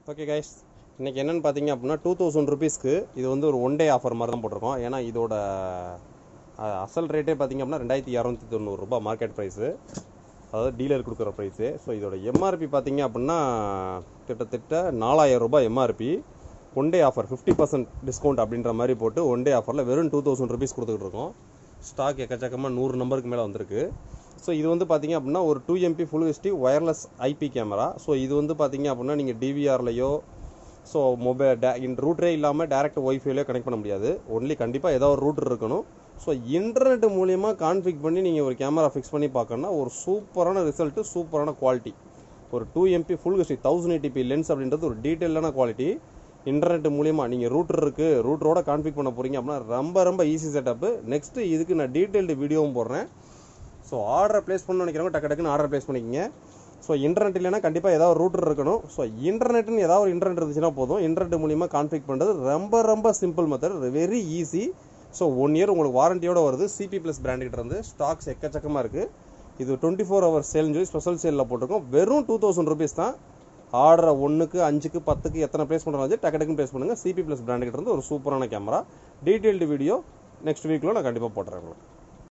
okay guys இன்னைக்கு என்னன்னு பார்த்தீங்க அப்படின்னா டூ தௌசண்ட் ருபீஸ்க்கு இது வந்து ஒரு ஒன் டே ஆஃபர் மாதிரி தான் போட்டிருக்கோம் ஏன்னா இதோட அஹ், அசல் ரேட்டே பார்த்தீங்க அப்படின்னா ரெண்டாயிரத்தி இரநூத்தி தொண்ணூறுரூபா மார்க்கெட் ப்ரைஸு அதாவது டீலர் கொடுக்குற ப்ரைஸு ஸோ இதோட எம்ஆர்பி பார்த்தீங்க அப்படின்னா கிட்டத்தட்ட நாலாயிரம் ரூபாய் MRP one day offer fifty percent discount அப்படின்ற மாதிரி போட்டு ஒன் டே ஆஃபரில் வெறும் டூ தௌசண்ட் ருபீஸ் கொடுத்துக்கிட்டு இருக்கோம் ஸ்டாக் எக்கச்சக்கமாக நூறு நம்பருக்கு மேலே வந்திருக்கு ஸோ இது வந்து பார்த்தீங்க அப்படின்னா ஒரு two MP full HD wireless IP camera so இது வந்து பார்த்தீங்க அப்படின்னா நீங்கள் டிவிஆர்லையோ ஸோ மொபைல் டே இன் ரூட்டரே இல்லாமல் டேரக்ட் ஒய்ஃபைலையோ கனெக்ட் பண்ண முடியாது ஒன்லி கண்டிப்பாக ஏதோ ஒரு ரூட்டர் இருக்கணும் ஸோ இன்டர்நெட் மூலியமாக கான்ஃபிக் பண்ணி நீங்கள் ஒரு கேமரா ஃபிக்ஸ் பண்ணி பார்க்கணுன்னா ஒரு சூப்பரான ரிசல்ட்டு சூப்பரான குவாலிட்டி ஒரு two MP full HD thousand eighty p lens அப்படின்றது ஒரு டீட்டெயிலான குவாலிட்டி இன்டர்நெட் மூலியமா நீங்கள் ரூட்டர் இருக்குது ரூட்டரோட கான்ஃபிக் பண்ண போகிறீங்க அப்படின்னா ரொம்ப ரொம்ப ஈஸி செட்டப்பு நெக்ஸ்ட்டு இதுக்கு நான் டீட்டெயில்டு வீடியோவும் போடுறேன் ஸோ ஆர்டர் ப்ளேஸ் பண்ண நினைக்கிறவங்க டக்கு டக்குன்னு ஆர்டர் ப்ளேஸ் பண்ணிக்கங்க ஸோ இன்டர்நெட் இல்லைன்னா கண்டிப்பாக ஏதாவது ரூட்டர் இருக்கணும் ஸோ இன்டர்நெட்னு ஏதாவது ஒரு இன்டர்நெட் இருந்துச்சுன்னா போதும் இன்டர்நெட் மூலியமாக கான்ஃபிக் பண்ணுறது ரொம்ப ரொம்ப simple method very easy so one year உங்களுக்கு வாரண்டியோட வருது சிபி ப்ளஸ் பிராண்டுகிட்ட இருந்து ஸ்டாக்ஸ் எக்கச்சக்கமாக இருக்குது இது டுவெண்ட்டி ஃபோர் ஹவர் சேல்னு சொல்லி ஸ்பெஷல் சேலில் போட்டிருக்கோம் வெறும் டூ தௌசண்ட் ருபீஸ் தான் ஆர்டரை ஒன்றுக்கு அஞ்சுக்கு பத்துக்கு எத்தனை ப்ளேஸ் பண்ணுறாங்க டக்கு டக்குன்னு ப்ளேஸ் பண்ணுங்கள் சிபி ப்ளஸ் பிராண்டுகிட்ட இருந்து ஒரு சூப்பரான கேமரா டீட்டெயில்டு வீடியோ நெக்ஸ்ட் வீக்கில் நான் கண்டிப்பாக போட்டுறேன் உங்களுக்கு